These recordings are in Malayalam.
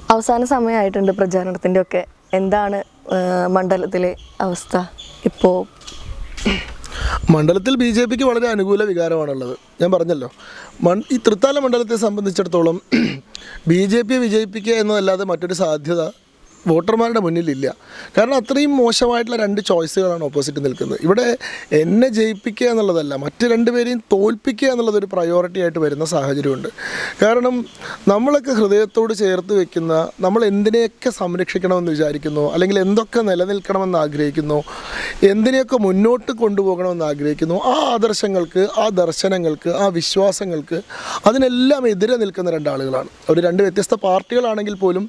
അവസാന സമയമായിട്ടുണ്ട് പ്രചാരണത്തിൻ്റെ ഒക്കെ എന്താണ് ആ, മണ്ഡലത്തിലെ അവസ്ഥ ഇപ്പോൾ മണ്ഡലത്തിൽ ബി ജെ പിക്ക് വളരെ അനുകൂല വികാരമാണുള്ളത് ഞാൻ പറഞ്ഞല്ലോ മൺ ഈ തൃത്താല മണ്ഡലത്തെ സംബന്ധിച്ചിടത്തോളം ബി ജെ പിയെ വിജയിപ്പിക്കുക എന്നതല്ലാതെ മറ്റൊരു സാധ്യത വോട്ടർമാരുടെ മുന്നിലില്ല കാരണം അത്രയും മോശമായിട്ടുള്ള രണ്ട് ചോയ്സുകളാണ് ഓപ്പോസിറ്റ് നിൽക്കുന്നത് ഇവിടെ എന്നെ ജയിപ്പിക്കുക എന്നുള്ളതല്ല മറ്റ് രണ്ടുപേരെയും തോൽപ്പിക്കുക എന്നുള്ളത് ഒരു പ്രയോറിറ്റി ആയിട്ട് വരുന്ന സാഹചര്യമുണ്ട് കാരണം നമ്മളൊക്കെ ഹൃദയത്തോട് ചേർത്ത് വെക്കുന്ന നമ്മൾ എന്തിനെയൊക്കെ സംരക്ഷിക്കണമെന്ന് വിചാരിക്കുന്നു അല്ലെങ്കിൽ എന്തൊക്കെ നിലനിൽക്കണമെന്ന് ആഗ്രഹിക്കുന്നു എന്തിനെയൊക്കെ മുന്നോട്ട് കൊണ്ടുപോകണമെന്ന് ആഗ്രഹിക്കുന്നു ആ ആദർശങ്ങൾക്ക് ആ ദർശനങ്ങൾക്ക് ആ വിശ്വാസങ്ങൾക്ക് അതിനെല്ലാം എതിരെ നിൽക്കുന്ന രണ്ടാളുകളാണ് അവർ രണ്ട് വ്യത്യസ്ത പാർട്ടികളാണെങ്കിൽ പോലും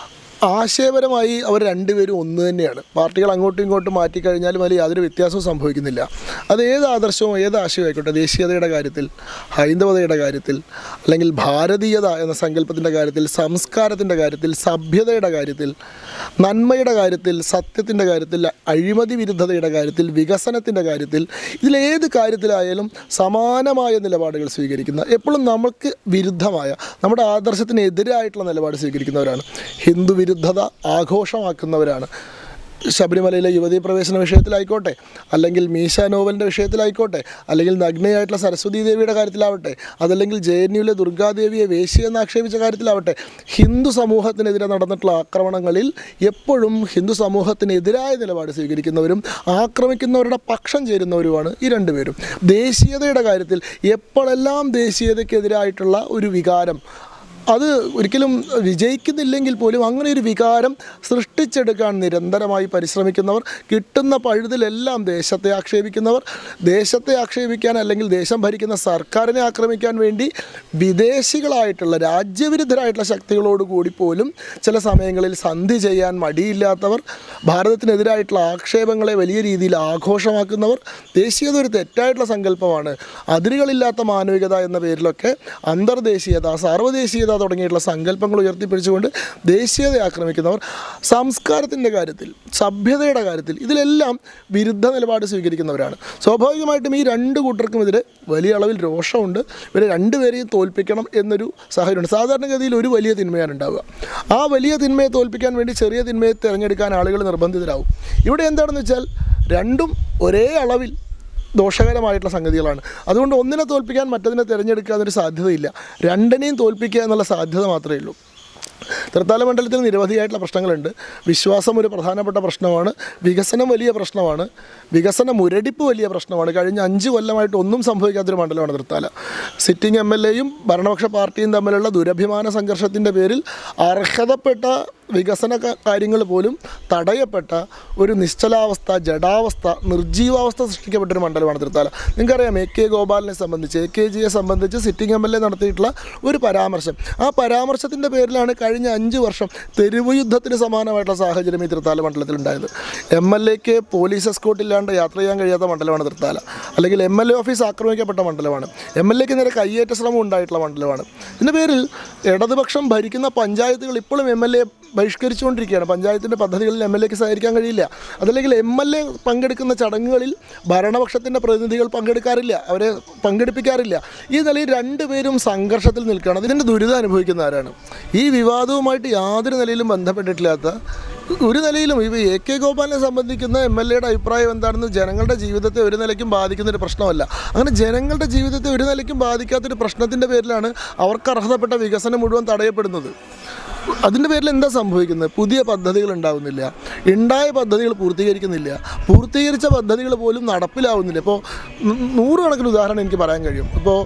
ആശയപരമായി അവർ രണ്ടുപേരും ഒന്ന് തന്നെയാണ് പാർട്ടികൾ അങ്ങോട്ടും ഇങ്ങോട്ടും മാറ്റിക്കഴിഞ്ഞാലും അതിൽ യാതൊരു വ്യത്യാസവും സംഭവിക്കുന്നില്ല അത് ഏത് ആദർശവും ഏത് ആശയവും ആയിക്കോട്ടെ ദേശീയതയുടെ കാര്യത്തിൽ ഹൈന്ദവതയുടെ കാര്യത്തിൽ അല്ലെങ്കിൽ ഭാരതീയത എന്ന സങ്കല്പത്തിൻ്റെ കാര്യത്തിൽ സംസ്കാരത്തിൻ്റെ കാര്യത്തിൽ സഭ്യതയുടെ കാര്യത്തിൽ നന്മയുടെ കാര്യത്തിൽ സത്യത്തിൻ്റെ കാര്യത്തിൽ അഴിമതി വിരുദ്ധതയുടെ കാര്യത്തിൽ വികസനത്തിൻ്റെ കാര്യത്തിൽ ഇതിലേത് കാര്യത്തിലായാലും സമാനമായ നിലപാടുകൾ സ്വീകരിക്കുന്ന എപ്പോഴും നമുക്ക് വിരുദ്ധമായ നമ്മുടെ ആദർശത്തിന് എതിരായിട്ടുള്ള നിലപാട് സ്വീകരിക്കുന്നവരാണ് ഹിന്ദു വിരുദ്ധത ആഘോഷമാക്കുന്നവരാണ് ശബരിമലയിലെ യുവതീ പ്രവേശന വിഷയത്തിലായിക്കോട്ടെ അല്ലെങ്കിൽ മീശ നോവലിൻ്റെ വിഷയത്തിലായിക്കോട്ടെ അല്ലെങ്കിൽ നഗ്നയായിട്ടുള്ള സരസ്വതി ദേവിയുടെ കാര്യത്തിലാവട്ടെ അതല്ലെങ്കിൽ ജെ എൻ യുവിലെ ദുർഗാദേവിയെ വേശിയെന്ന് ആക്ഷേപിച്ച കാര്യത്തിലാവട്ടെ ഹിന്ദു സമൂഹത്തിനെതിരെ നടന്നിട്ടുള്ള ആക്രമണങ്ങളിൽ എപ്പോഴും ഹിന്ദു സമൂഹത്തിനെതിരായ നിലപാട് സ്വീകരിക്കുന്നവരും ആക്രമിക്കുന്നവരുടെ പക്ഷം ചേരുന്നവരുമാണ് ഈ രണ്ടുപേരും ദേശീയതയുടെ കാര്യത്തിൽ എപ്പോഴെല്ലാം ദേശീയതയ്ക്കെതിരായിട്ടുള്ള ഒരു വികാരം അത് ഒരിക്കലും വിജയിക്കുന്നില്ലെങ്കിൽ പോലും അങ്ങനെ ഒരു വികാരം സൃഷ്ടിച്ചെടുക്കാൻ നിരന്തരമായി പരിശ്രമിക്കുന്നവർ കിട്ടുന്ന പഴുതിലെല്ലാം ദേശത്തെ ആക്ഷേപിക്കുന്നവർ ദേശത്തെ ആക്ഷേപിക്കാൻ അല്ലെങ്കിൽ ദേശം ഭരിക്കുന്ന സർക്കാരിനെ ആക്രമിക്കാൻ വേണ്ടി വിദേശികളായിട്ടുള്ള രാജ്യവിരുദ്ധരായിട്ടുള്ള ശക്തികളോട് കൂടി പോലും ചില സമയങ്ങളിൽ സന്ധി ചെയ്യാൻ മടിയില്ലാത്തവർ ഭാരതത്തിനെതിരായിട്ടുള്ള ആക്ഷേപങ്ങളെ വലിയ രീതിയിൽ ആഘോഷമാക്കുന്നവർ ദേശീയത ഒരു തെറ്റായിട്ടുള്ള സങ്കല്പമാണ് അതിരുകളില്ലാത്ത മാനവികത എന്ന പേരിലൊക്കെ അന്തർദേശീയത സാർവദേശീയത തുടങ്ങിയിട്ടുള്ള സങ്കല്പങ്ങൾ ഉയർത്തിപ്പിടിച്ചുകൊണ്ട് ദേശീയതയെ ആക്രമിക്കുന്നവർ സംസ്കാരത്തിൻ്റെ കാര്യത്തിൽ സഭ്യതയുടെ കാര്യത്തിൽ ഇതിലെല്ലാം വിരുദ്ധ നിലപാട് സ്വീകരിക്കുന്നവരാണ് സ്വാഭാവികമായിട്ടും ഈ രണ്ട് കൂട്ടർക്കും എതിരെ വലിയ അളവിൽ രോഷമുണ്ട് ഇവരെ രണ്ടുപേരെയും തോൽപ്പിക്കണം എന്നൊരു സാഹചര്യമുണ്ട് സാധാരണഗതിയിൽ ഒരു വലിയ തിന്മയാണ് ഉണ്ടാവുക ആ വലിയ തിന്മയെ തോൽപ്പിക്കാൻ വേണ്ടി ചെറിയ തിന്മയെ തിരഞ്ഞെടുക്കാൻ ആളുകൾ നിർബന്ധിതരാകും ഇവിടെ എന്താണെന്ന് വെച്ചാൽ രണ്ടും ഒരേ അളവിൽ ദോഷകരമായിട്ടുള്ള സംഗതികളാണ് അതുകൊണ്ട് ഒന്നിനെ തോൽപ്പിക്കാൻ മറ്റതിനെ തിരഞ്ഞെടുക്കുക എന്നൊരു സാധ്യതയില്ല രണ്ടിനെയും തോൽപ്പിക്കുക എന്നുള്ള സാധ്യത മാത്രമേ ഉള്ളൂ തൃത്താല മണ്ഡലത്തിൽ നിരവധിയായിട്ടുള്ള പ്രശ്നങ്ങളുണ്ട് വിശ്വാസം ഒരു പ്രധാനപ്പെട്ട പ്രശ്നമാണ് വികസനം വലിയ പ്രശ്നമാണ് വികസന മുരടിപ്പ് വലിയ പ്രശ്നമാണ് കഴിഞ്ഞ അഞ്ച് കൊല്ലമായിട്ട് ഒന്നും സംഭവിക്കാത്തൊരു മണ്ഡലമാണ് തൃത്താല സിറ്റിംഗ് എം എൽ എയും ഭരണപക്ഷ പാർട്ടിയും തമ്മിലുള്ള ദുരഭിമാന സംഘർഷത്തിൻ്റെ പേരിൽ അർഹതപ്പെട്ട വികസന ക- കാര്യങ്ങൾ പോലും തടയപ്പെട്ട ഒരു നിശ്ചലാവസ്ഥ ജഡാവസ്ഥ നിർജീവാവസ്ഥ സൃഷ്ടിക്കപ്പെട്ട ഒരു മണ്ഡലമാണ് തൃത്താല നിങ്ങൾക്കറിയാം എ കെ ഗോപാലിനെ സംബന്ധിച്ച് എ കെ ജിയെ സംബന്ധിച്ച് സിറ്റിംഗ് എം എൽ എ നടത്തിയിട്ടുള്ള ഒരു പരാമർശം ആ പരാമർശത്തിൻ്റെ പേരിലാണ് കഴിഞ്ഞ അഞ്ച് വർഷം തെരുവ് യുദ്ധത്തിന് സമാനമായിട്ടുള്ള സാഹചര്യം ഈ തൃത്താല മണ്ഡലത്തിൽ ഉണ്ടായത് എം എൽ എക്ക് പോലീസ് എസ്കോട്ട് ഇല്ലാണ്ട് യാത്ര ചെയ്യാൻ കഴിയാത്ത മണ്ഡലമാണ് തൃത്താല അല്ലെങ്കിൽ എം എൽ എ ഓഫീസ് ആക്രമിക്കപ്പെട്ട മണ്ഡലമാണ് എം എൽ എക്ക് നേരെ കയ്യേറ്റ ശ്രമം ഉണ്ടായിട്ടുള്ള മണ്ഡലമാണ് ഇതിൻ്റെ പേരിൽ ഇടതുപക്ഷം ഭരിക്കുന്ന പഞ്ചായത്തുകൾ ഇപ്പോഴും എം എൽ എ ബഹിഷ്കരിച്ചുകൊണ്ടിരിക്കുകയാണ് പഞ്ചായത്തിൻ്റെ പദ്ധതികളിൽ എം എൽ എക്ക് സഹകരിക്കാൻ കഴിയില്ല അതല്ലെങ്കിൽ എം എൽ എ പങ്കെടുക്കുന്ന ചടങ്ങുകളിൽ ഭരണപക്ഷത്തിൻ്റെ പ്രതിനിധികൾ പങ്കെടുക്കാറില്ല അവരെ പങ്കെടുപ്പിക്കാറില്ല ഈ നിലയിൽ രണ്ടുപേരും സംഘർഷത്തിൽ നിൽക്കുകയാണ് അതിൻ്റെ ദുരിതം അനുഭവിക്കുന്ന ആരാണ് ഈ വിവാദവുമായിട്ട് യാതൊരു നിലയിലും ബന്ധപ്പെട്ടിട്ടില്ലാത്ത ഒരു നിലയിലും ഇപ്പോൾ എ കെ ഗോപാലിനെ സംബന്ധിക്കുന്ന എം എൽ എയുടെ അഭിപ്രായം എന്താണെന്ന് ജനങ്ങളുടെ ജീവിതത്തെ ഒരു നിലയ്ക്കും ബാധിക്കുന്ന ഒരു പ്രശ്നമല്ല അങ്ങനെ ജനങ്ങളുടെ ജീവിതത്തെ ഒരു നിലയ്ക്കും ബാധിക്കാത്തൊരു പ്രശ്നത്തിൻ്റെ പേരിലാണ് അവർക്ക് അർഹതപ്പെട്ട വികസനം മുഴുവൻ തടയപ്പെടുന്നത് അതിൻ്റെ പേരിൽ എന്താ സംഭവിക്കുന്നത് പുതിയ പദ്ധതികൾ ഉണ്ടാവുന്നില്ല ഉണ്ടായ പദ്ധതികൾ പൂർത്തീകരിക്കുന്നില്ല പൂർത്തീകരിച്ച പദ്ധതികൾ പോലും നടപ്പിലാവുന്നില്ല ഇപ്പോൾ നൂറുകണക്കിന് ഉദാഹരണം എനിക്ക് പറയാൻ കഴിയും ഇപ്പോൾ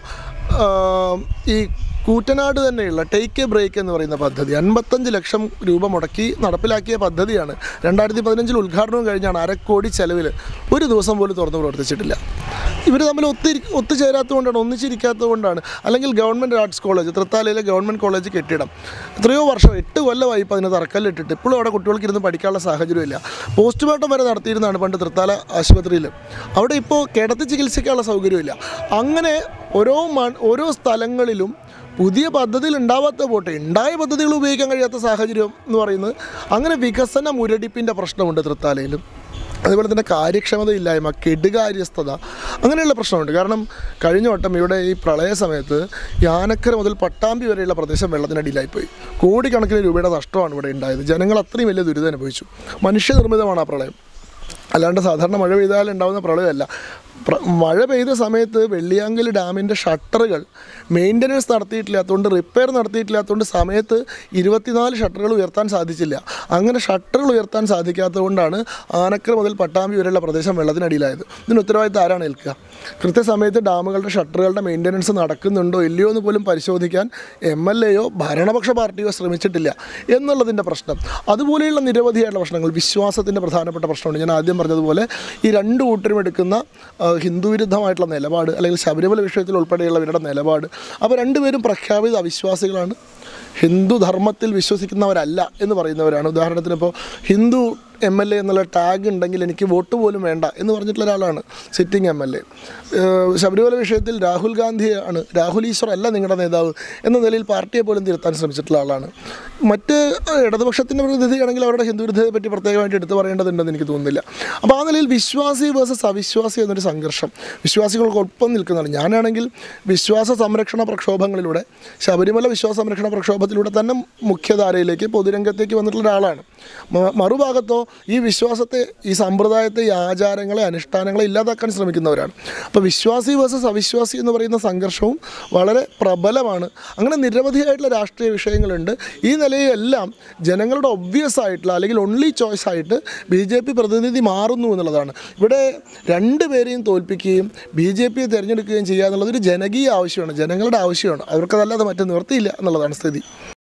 ഈ കൂറ്റനാട് തന്നെയുള്ള ടേക്ക് എ ബ്രേക്ക് എന്ന് പറയുന്ന പദ്ധതി അൻപത്തഞ്ച് ലക്ഷം രൂപ മുടക്കി നടപ്പിലാക്കിയ പദ്ധതിയാണ് രണ്ടായിരത്തി പതിനഞ്ചിൽ ഉദ്ഘാടനവും കഴിഞ്ഞാണ് അരക്കോടി ചെലവിൽ ഒരു ദിവസം പോലും തുറന്ന് പ്രവർത്തിച്ചിട്ടില്ല ഇവർ തമ്മിൽ ഒത്തിരി ഒത്തുചേരാത്തതുകൊണ്ടാണ് ഒന്നിച്ചിരിക്കാത്തതുകൊണ്ടാണ് അല്ലെങ്കിൽ ഗവൺമെൻറ് ആർട്സ് കോളേജ് തൃത്താലയിലെ ഗവൺമെൻറ് കോളേജ് കെട്ടിടം എത്രയോ വർഷം എട്ട് കൊല്ലമായി ഇപ്പോൾ അതിന് തറക്കല്ലിട്ടിട്ട് ഇപ്പോഴും അവിടെ കുട്ടികൾക്ക് ഇരുന്ന് പഠിക്കാനുള്ള സാഹചര്യമില്ല പോസ്റ്റ്മോർട്ടം വരെ നടത്തിയിരുന്നതാണ് പണ്ട് തൃത്താല ആശുപത്രിയിൽ അവിടെ ഇപ്പോൾ കിടത്തി ചികിത്സിക്കാനുള്ള സൗകര്യമില്ല അങ്ങനെ ഓരോ മൺ ഓരോ സ്ഥലങ്ങളിലും പുതിയ പദ്ധതികൾ ഉണ്ടാവാത്ത പോട്ടെ ഉണ്ടായ പദ്ധതികൾ ഉപയോഗിക്കാൻ കഴിയാത്ത സാഹചര്യം എന്ന് പറയുന്നത് അങ്ങനെ വികസന മുരടിപ്പിൻ്റെ പ്രശ്നമുണ്ട് തൃത്താലയിലും അതുപോലെ തന്നെ കാര്യക്ഷമതയില്ലായ്മ കെടുകാര്യസ്ഥത അങ്ങനെയുള്ള പ്രശ്നമുണ്ട് കാരണം കഴിഞ്ഞ വട്ടം ഇവിടെ ഈ പ്രളയ സമയത്ത് യാനക്കര മുതൽ പട്ടാമ്പി വരെയുള്ള പ്രദേശം വെള്ളത്തിനടിയിലായിപ്പോയി കോടിക്കണക്കിന് രൂപയുടെ നഷ്ടമാണ് ഇവിടെ ഉണ്ടായത് ജനങ്ങൾ അത്രയും വലിയ ദുരിതം അനുഭവിച്ചു മനുഷ്യനിർമ്മിതമാണ് ആ പ്രളയം അല്ലാണ്ട് സാധാരണ മഴ പെയ്താൽ ഉണ്ടാകുന്ന പ്രളയമല്ല പ്ര- മഴ പെയ്ത സമയത്ത് വെള്ളിയാങ്കൽ ഡാമിൻ്റെ ഷട്ടറുകൾ മെയിൻ്റനൻസ് നടത്തിയിട്ടില്ലാത്തതുകൊണ്ട് റിപ്പയർ നടത്തിയിട്ടില്ലാത്തതുകൊണ്ട് സമയത്ത് ഇരുപത്തിനാല് ഷട്ടറുകൾ ഉയർത്താൻ സാധിച്ചില്ല അങ്ങനെ ഷട്ടറുകൾ ഉയർത്താൻ സാധിക്കാത്തതുകൊണ്ടാണ് ആനക്കര മുതൽ പട്ടാമ്പി വരെയുള്ള പ്രദേശം വെള്ളത്തിനടിയിലായത് ഇതിന് ഉത്തരവാദിത്തം ആരാണ് ഏൽക്കുക കൃത്യസമയത്ത് ഡാമുകളുടെ ഷട്ടറുകളുടെ മെയിൻ്റനൻസ് നടക്കുന്നുണ്ടോ ഇല്ലയോ എന്ന് പോലും പരിശോധിക്കാൻ എം എൽ എയോ ഭരണപക്ഷ പാർട്ടിയോ ശ്രമിച്ചിട്ടില്ല എന്നുള്ളതിൻ്റെ പ്രശ്നം അതുപോലെയുള്ള നിരവധിയായിട്ടുള്ള പ്രശ്നങ്ങൾ വിശ്വാസത്തിൻ്റെ പ്രധാനപ്പെട്ട പ്രശ്നമുണ്ട് ഞാൻ ആദ്യം പറഞ്ഞതുപോലെ ഈ രണ്ട് കൂട്ടരും എടുക്കുന്ന ആ, ഹിന്ദു വിരുദ്ധമായിട്ടുള്ള നിലപാട് അല്ലെങ്കിൽ ശബരിമല വിഷയത്തിൽ ഉൾപ്പെടെയുള്ളവരുടെ നിലപാട് അപ്പോൾ രണ്ടുപേരും പ്രഖ്യാപിത അവിശ്വാസികളാണ് ഹിന്ദു ധർമ്മത്തിൽ വിശ്വസിക്കുന്നവരല്ല എന്ന് പറയുന്നവരാണ് ഉദാഹരണത്തിന് ഇപ്പോൾ ഹിന്ദു എം എൽ എ എന്നുള്ള ടാഗ് ഉണ്ടെങ്കിൽ എനിക്ക് വോട്ട് പോലും വേണ്ട എന്ന് പറഞ്ഞിട്ടുള്ള ഒരാളാണ് sitting M L A Sabarimala വിഷയത്തിൽ രാഹുൽ ഗാന്ധിയാണ് രാഹുൽ ഈശ്വർ അല്ല നിങ്ങളുടെ നേതാവ് എന്ന നിലയിൽ പാർട്ടിയെ പോലും തിരുത്താൻ ശ്രമിച്ചിട്ടുള്ള ആളാണ് മറ്റ് ഏഹ്, ഇടതുപക്ഷത്തിൻ്റെ പ്രതിനിധിയാണെങ്കിൽ അവരുടെ ഹിന്ദു വിരുദ്ധതയെ പറ്റി പ്രത്യേകമായിട്ട് എടുത്തു പറയേണ്ടതുണ്ടെന്ന് എനിക്ക് തോന്നുന്നില്ല അപ്പോൾ ആ നിലയിൽ വിശ്വാസി വേഴ്സസ് അവിശ്വാസി എന്നൊരു സംഘർഷം വിശ്വാസികൾക്കൊപ്പം നിൽക്കുന്നതാണ് ഞാനാണെങ്കിൽ വിശ്വാസ സംരക്ഷണ പ്രക്ഷോഭങ്ങളിലൂടെ ശബരിമല വിശ്വാസ സംരക്ഷണ പ്രക്ഷോഭത്തിലൂടെ തന്നെ മുഖ്യധാരയിലേക്ക് പൊതുരംഗത്തേക്ക് വന്നിട്ടുള്ള ഒരാളാണ് മ- മറുഭാഗത്തോ ഈ വിശ്വാസത്തെ ഈ സമ്പ്രദായത്തെ ഈ ആചാരങ്ങളെ അനുഷ്ഠാനങ്ങളെ ഇല്ലാതാക്കാൻ ശ്രമിക്കുന്നവരാണ് അപ്പോൾ വിശ്വാസി വേഴ്സസ് അവിശ്വാസി എന്ന് പറയുന്ന സംഘർഷവും വളരെ പ്രബലമാണ് അങ്ങനെ നിരവധിയായിട്ടുള്ള രാഷ്ട്രീയ വിഷയങ്ങളുണ്ട് ഈ നിലയിലെല്ലാം ജനങ്ങളുടെ ഒബ്വിയസ് ആയിട്ടുള്ള അല്ലെങ്കിൽ ഓൺലി ചോയ്സ് ആയിട്ട് ബി ജെ പി പ്രതിനിധി മാറുന്നു എന്നുള്ളതാണ് ഇവിടെ രണ്ട് പേരെയും തോൽപ്പിക്കുകയും ബി ജെ പിയെ തിരഞ്ഞെടുക്കുകയും ചെയ്യുക എന്നുള്ളത് ഒരു ജനകീയ ആവശ്യമാണ് ജനങ്ങളുടെ ആവശ്യമാണ് അവർക്കതല്ലാതെ മറ്റു നിവൃത്തിയില്ല എന്നുള്ളതാണ് സ്ഥിതി